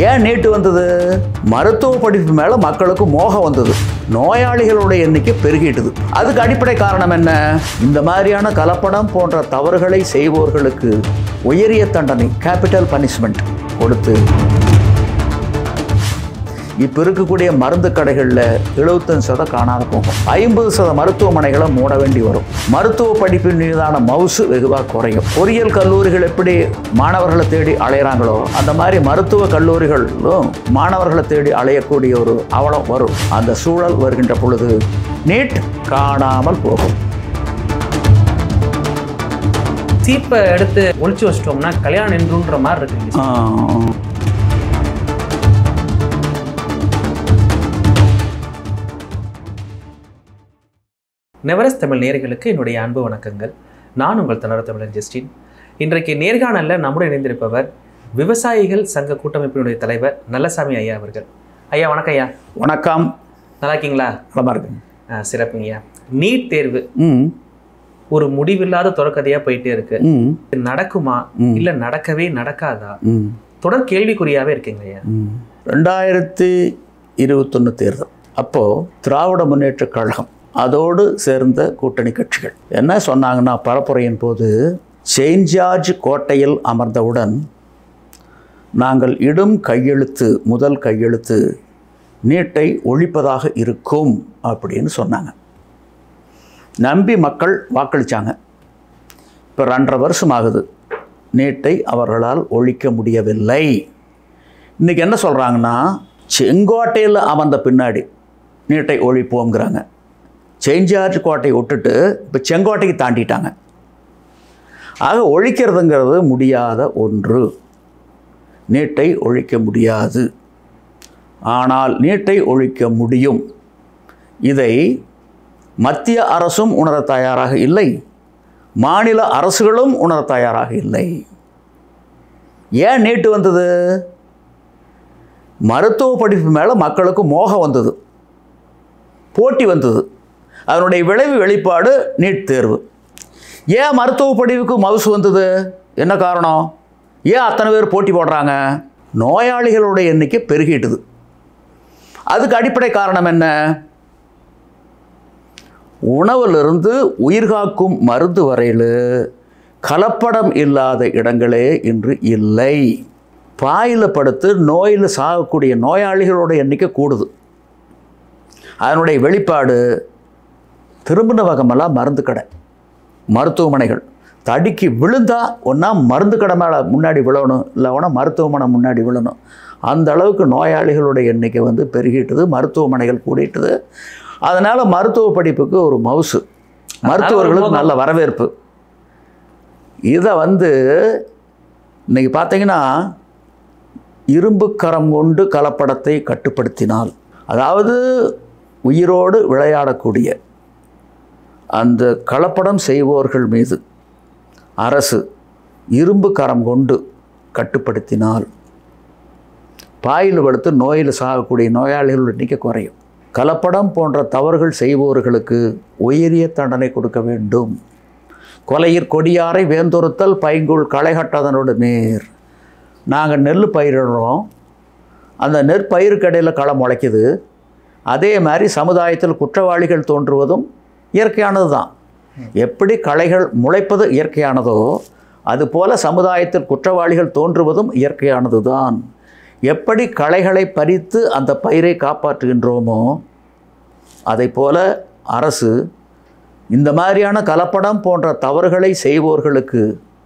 ஏன் நீட்டு வந்தது மருத்துவ படிப்பு மேலே மக்களுக்கு மோகம் வந்தது நோயாளிகளோட எண்ணிக்கை பெருகிட்டுது அதுக்கு அடிப்படை காரணம் என்ன இந்த மாதிரியான கலப்படம் போன்ற தவறுகளை செய்வோர்களுக்கு உயரிய தண்டனை கேபிட்டல் பனிஷ்மெண்ட் கொடுத்து இப்போ இருக்கக்கூடிய மருந்து கடைகளில் எழுபத்தஞ்சு சதம் காணாத போகும் ஐம்பது சத மருத்துவமனைகளை மூட வேண்டி வரும் மருத்துவ படிப்பின் மீதான மவுசு வெகுவாக குறையும் பொறியியல் கல்லூரிகள் எப்படி மாணவர்களை தேடி அலையிறாங்களோ அந்த மாதிரி மருத்துவ கல்லூரிகளும் மாணவர்களை தேடி அலையக்கூடிய ஒரு அவலம் வரும் அந்த சூழல் வருகின்ற பொழுது நீட் காணாமல் போகும் சீப்பை எடுத்து ஒழிச்சு வச்சிட்டோம்னா கல்யாணம் நின்றுன்ற மாதிரி இருக்குங்க ஆ, நெவரஸ் தமிழ் நேயர்களுக்கு என்னுடைய அன்பு வணக்கங்கள் நான் உங்கள் தனர தமிழன் ஜஸ்டின் இன்றைக்கு நேர்காணலில் நம்முடன் இணைந்திருப்பவர் விவசாயிகள் சங்க கூட்டமைப்பினுடைய தலைவர் நல்லசாமி ஐயா அவர்கள் ஐயா வணக்கம் ஐயா வணக்கம் நல்லா இருக்கீங்களா நலமா இருக்குங்க ஆ, சிறப்புங்க ஐயா நீட் தேர்வு ம் ஒரு முடிவில்லாத தொடர்கதையா போயிட்டே இருக்கு ம் இது நடக்குமா ம். இல்ல நடக்கவே நடக்காதா ம் தொடர் கேள்விக்குறியாவே இருக்குங்க ஐயா ம். ரெண்டாயிரத்தி இருபத்தொன்று தேர்தல் அப்போது திராவிட முன்னேற்றக் கழகம் அதோடு சேர்ந்த கூட்டணி கட்சிகள் என்ன சொன்னாங்கன்னா பரப்புரையின் போது செயின்ட் ஜார்ஜ் கோட்டையில் அமர்ந்தவுடன் நாங்கள் இடும் கையெழுத்து முதல் கையெழுத்து நீட்டை ஒழிப்பதாக இருக்கும் அப்படின்னு சொன்னாங்க நம்பி மக்கள் வாக்களித்தாங்க இப்போ ரெண்டரை வருஷம் ஆகுது நீட்டை அவர்களால் ஒழிக்க முடியவில்லை இன்றைக்கி என்ன சொல்கிறாங்கன்னா செங்கோட்டையில் அமர்ந்த பின்னாடி நீட்டை ஒழிப்போங்கிறாங்க செயின்ட் ஜார்ஜ் கோட்டையை விட்டுட்டு இப்போ செங்கோட்டைக்கு தாண்டிட்டாங்க ஆக ஒழிக்கிறதுங்கிறது முடியாத ஒன்று நீட்டை ஒழிக்க முடியாது ஆனால் நீட்டை ஒழிக்க முடியும் இதை மத்திய அரசும் உணர தயாராக இல்லை மாநில அரசுகளும் உணர தயாராக இல்லை ஏன் நீட்டு வந்தது மருத்துவ படிப்பு மேலே மக்களுக்கு மோகம் வந்தது போட்டி வந்தது அதனுடைய விளைவு வெளிப்பாடு நீட் தேர்வு ஏன் மருத்துவ படிப்புக்கு மவுசு வந்தது என்ன காரணம் ஏன் அத்தனை பேர் போட்டி போடுறாங்க நோயாளிகளுடைய எண்ணிக்கை பெருகிட்டுது அதுக்கு அடிப்படை காரணம் என்ன உணவிலிருந்து உயிர்காக்கும் மருந்து வரையில் கலப்படம் இல்லாத இடங்களே இன்று இல்லை பாயில் படுத்து நோயில் சாகக்கூடிய நோயாளிகளோட எண்ணிக்கை கூடுது அதனுடைய வெளிப்பாடு திரும்பின வகமெல்லாம் மருந்து கடை மருத்துவமனைகள் தடுக்கி விழுந்தா ஒன்றா மருந்து கடை மேலே முன்னாடி விழணும் இல்லைனா மருத்துவமனை முன்னாடி விழணும் அந்த அளவுக்கு நோயாளிகளுடைய எண்ணிக்கை வந்து பெருகிட்டுது மருத்துவமனைகள் கூடிட்டுது அதனால் மருத்துவ படிப்புக்கு ஒரு மவுசு மருத்துவர்களுக்கு நல்ல வரவேற்பு இதை வந்து இன்னைக்கு பார்த்தீங்கன்னா இரும்பு கரம் கொண்டு கலப்படத்தை கட்டுப்படுத்தினால் அதாவது உயிரோடு விளையாடக்கூடிய அந்த கலப்படம் செய்வோர்கள் மீது அரசு இரும்பு கரம் கொண்டு கட்டுப்படுத்தினால் பாயில் படுத்து நோயில் சாகக்கூடிய நோயாளிகள் எண்ணிக்கை குறையும் கலப்படம் போன்ற தவறுகள் செய்வோர்களுக்கு உயரிய தண்டனை கொடுக்க வேண்டும் கொலையிற் கொடியாரை வேந்தொருத்தல் பைங்குள் களைகட்டதனோடு நேர் நாங்கள் நெல் பயிரிடுறோம் அந்த நெற்பயிர்க்கடையில் களை முளைக்குது அதே மாதிரி சமுதாயத்தில் குற்றவாளிகள் தோன்றுவதும் இயற்கையானது தான் எப்படி களைகள் முளைப்பது இயற்கையானதோ அதுபோல சமுதாயத்தில் குற்றவாளிகள் தோன்றுவதும் இயற்கையானது தான் எப்படி களைகளை பறித்து அந்த பயிரை காப்பாற்றுகின்றோமோ அதை போல அரசு இந்த மாதிரியான கலப்படம் போன்ற தவறுகளை செய்வோர்களுக்கு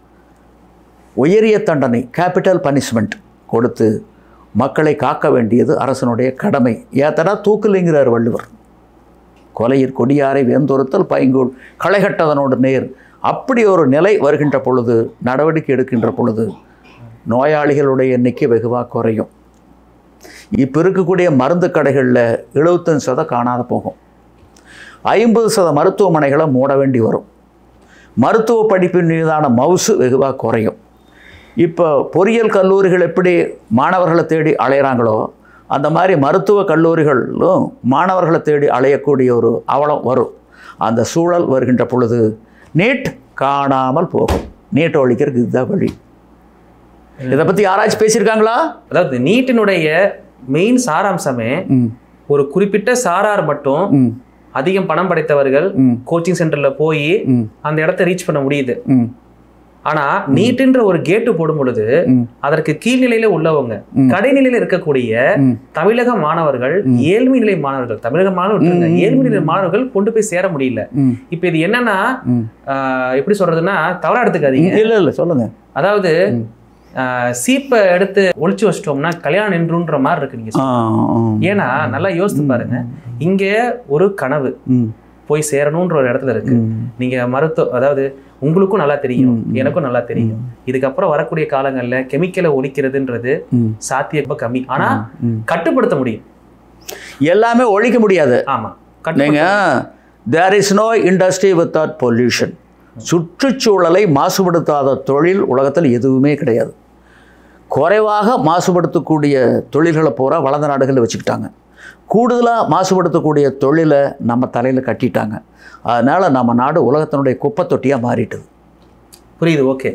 உயரிய தண்டனை கேபிட்டல் பனிஷ்மெண்ட் கொடுத்து மக்களை காக்க வேண்டியது அரசனுடைய கடமை ஏத்தடா தூக்கலைங்கிறார் வள்ளுவர் கொலையிற் கொடியாரை வேந்தொருத்தல் பைங்கூழ் களைகட்டதனோடு நேர் அப்படி ஒரு நிலை வருகின்ற பொழுது நடவடிக்கை எடுக்கின்ற பொழுது நோயாளிகளுடைய எண்ணிக்கை வெகுவாக குறையும் இப்போ இருக்கக்கூடிய மருந்து கடைகளில் எழுபத்தஞ்சு சதம் காணாத போகும் ஐம்பது சத மருத்துவமனைகளை மூட வேண்டி வரும் மருத்துவ படிப்பின் மீதான மவுசு வெகுவாக குறையும் இப்போ பொறியியல் கல்லூரிகள் எப்படி மாணவர்களை தேடி அலையிறாங்களோ அந்த மாதிரி மருத்துவ கல்லூரிகளும் மாணவர்களை தேடி அலையக்கூடிய ஒரு அவலம் வரும் அந்த சூழல் வருகின்ற பொழுது நீட் காணாமல் போகும் நீட் ஒழிக்கிறதுக்கு இதுதான் வழி இதை பற்றி யாராச்சும் பேசியிருக்காங்களா அதாவது நீட்டினுடைய மெயின் சாராம்சமே ம் ஒரு குறிப்பிட்ட சாரார் மட்டும் ம் அதிகம் பணம் படைத்தவர்கள் ம் கோச்சிங் சென்டர்ல போய் ம் அந்த இடத்த ரீச் பண்ண முடியுது ம் ஆனா நீட்டுன்ற ஒரு கேட்டு போடும் பொழுது ம் அதற்கு கீழ்நிலையில உள்ளவங்க ம். கடைநிலையில இருக்கக்கூடிய ம் தமிழக மாணவர்கள் ஏழ்மை நிலை மாணவர்கள் தமிழக மாணவர்கள் விட்டுருங்க, ம். ஏழ்மை நிலை மாணவர்கள் கொண்டு போய் சேர முடியல ம் இப்ப இது என்னன்னா ம் ஆஹ், எப்படி சொல்றதுன்னா தவறா எடுத்துக்காதீங்க இல்லை இல்லை சொல்லுங்க அதாவது ம். ஆஹ், சீப்பை எடுத்து ஒளிச்சு வச்சிட்டோம்னா கல்யாணம் நின்றுன்ற மாதிரி இருக்கு நீங்க ஆ சொல்றது. ஆ. ஏன்னா நல்லா யோசித்து பாருங்க இங்க ஒரு கனவு ம் போய் சேரணும்ன்ற ஒரு இடத்துல இருக்கு ம் நீங்க மருத்துவ அதாவது உங்களுக்கும் நல்லா தெரியும் ம். எனக்கும் நல்லா தெரியும் இதுக்கப்புறம் வரக்கூடிய காலங்கள்ல கெமிக்கலை ஒழிக்கிறதுன்றது ம் சாத்தியம் ரொம்ப கம்மி ஆனா ம் கட்டுப்படுத்த முடியும் எல்லாமே ஒழிக்க முடியாது ஆமா நீங்க கட்டுப்படுத்த there is no industry without pollution சுற்றுச்சூழலை மாசுபடுத்தாத தொழில் உலகத்தில் எதுவுமே கிடையாது குறைவாக மாசுபடுத்தக்கூடிய தொழில்களை பூரா வளர்ந்த நாடுகளில் வச்சுக்கிட்டாங்க கூடுதலாக மாசுபடுத்தக்கூடிய தொழிலை நம்ம தலையில் கட்டிட்டாங்க அதனால் நம்ம நாடு உலகத்தினுடைய குப்பை தொட்டியாக மாறிட்டுது புரியுது ஓகே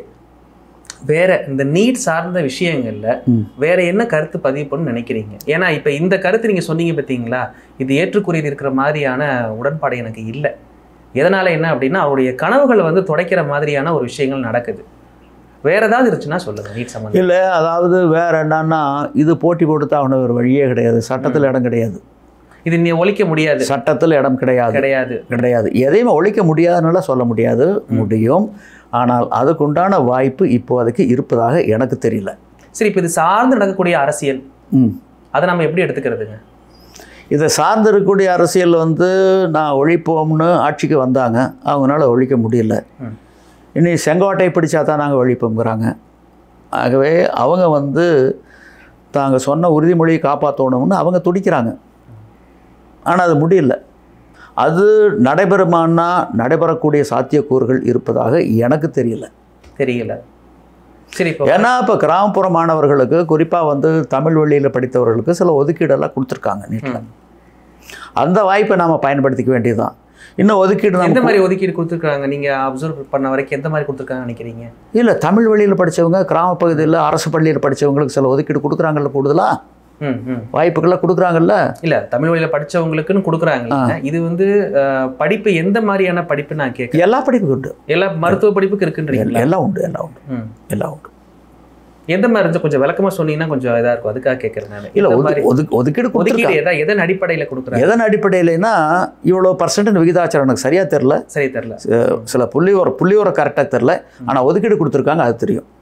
வேற இந்த நீட் சார்ந்த விஷயங்கள்ல ம். வேற என்ன கருத்து பதிவு பண்ணணும்னு நினைக்கிறீங்க ஏன்னா இப்ப இந்த கருத்து நீங்க சொன்னீங்க பார்த்தீங்களா இது ஏற்றுக்குரியது இருக்கிற மாதிரியான உடன்பாடு எனக்கு இல்லை எதனால என்ன அப்படின்னா அவருடைய கனவுகளை வந்து துடைக்கிற மாதிரியான ஒரு விஷயங்கள் நடக்குது வேற ஏதாவது இருந்துச்சுன்னா சொல்லுங்க நீட் சம்பந்தம் இல்லை அதாவது வேற என்னன்னா இது போட்டி போட்டு அவன ஒரு வழியே கிடையாது சட்டத்தில் இடம் கிடையாது இது நீ ஒழிக்க முடியாது சட்டத்தில் இடம் கிடையாது கிடையாது கிடையாது எதையுமே ஒழிக்க முடியாதுன்னு சொல்ல முடியாது முடியும் ஆனால் அதுக்குண்டான வாய்ப்பு இப்போதைக்கு இருப்பதாக எனக்கு தெரியல சரி இப்போ இது சார்ந்து நடக்கக்கூடிய அரசியல் ம் அதை நம்ம எப்படி எடுத்துக்கிறதுங்க இதை சார்ந்து இருக்கக்கூடிய அரசியல் வந்து நான் ஒழிப்போம்னு ஆட்சிக்கு வந்தாங்க அவங்களால ஒழிக்க முடியல ம். இனி செங்கோட்டை பிடிச்சா தான் நாங்கள் ஒழிப்போங்கிறாங்க ஆகவே அவங்க வந்து தாங்க சொன்ன உறுதிமொழியை காப்பாற்றணும்னு அவங்க துடிக்கிறாங்க ஆனால் அது முடியல அது நடைபெறுமானா நடைபெறக்கூடிய சாத்தியக்கூறுகள் இருப்பதாக எனக்கு தெரியல தெரியல சரி இப்போ ஏன்னா இப்போ கிராமப்புற மாணவர்களுக்கு குறிப்பாக வந்து தமிழ் வழியில் படித்தவர்களுக்கு சில ஒதுக்கீடெல்லாம் கொடுத்துருக்காங்க நீட்டில் ம். அந்த வாய்ப்பை நாம் பயன்படுத்திக்க வேண்டியதுதான் இன்னும் ஒதுக்கீடு எந்த நம்ம மாதிரி ஒதுக்கீடு கொடுத்துருக்காங்க நீங்க அப்சர்வ் பண்ண வரைக்கும் எந்த மாதிரி கொடுத்துருக்காங்க நினைக்கிறீங்க இல்லை தமிழ் வழியில் படித்தவங்க கிராம பகுதியில் அரசு பள்ளியில் படித்தவங்களுக்கு சில ஒதுக்கீடு கொடுக்குறாங்கல்ல கூடுதலாக ம் ம் வாய்ப்புகளை கொடுக்குறாங்கல்ல இல்ல தமிழ் வழியில படிச்சவங்களுக்குன்னு கொடுக்குறாங்க இது வந்து அஹ், படிப்பு எந்த மாதிரியான படிப்பு நான் கேட்க எல்லா படிப்பும் உண்டு எல்லா மருத்துவ படிப்புக்கு இருக்குன்றீங்களா எல்லாம் உண்டு எல்லாம் உண்டு ம். எல்லாம் உண்டு எந்த மாதிரி இருந்துச்சு கொஞ்சம் விளக்கமா சொன்னீங்கன்னா கொஞ்சம் இதா இருக்கும் அதுக்காக கேட்கறேன் நான் இல்லை எந்த ஒது மாதிரி ஒதுக்கு ஒதுக்கீடு கொடுத்துருக்காங்க ஒதுக்கீடு எதா எதன் அடிப்படையில கொடுக்குறாங்க எதன் அடிப்படையிலனா இவ்வளோ பர்சன்ட் விகிதாச்சாரம் எனக்கு சரியாக தெரில சரி தெரியல சில புள்ளியோர புள்ளியோர கரெக்டாக தெரில ஆனால் ஒதுக்கீடு கொடுத்துருக்காங்க அது தெரியும்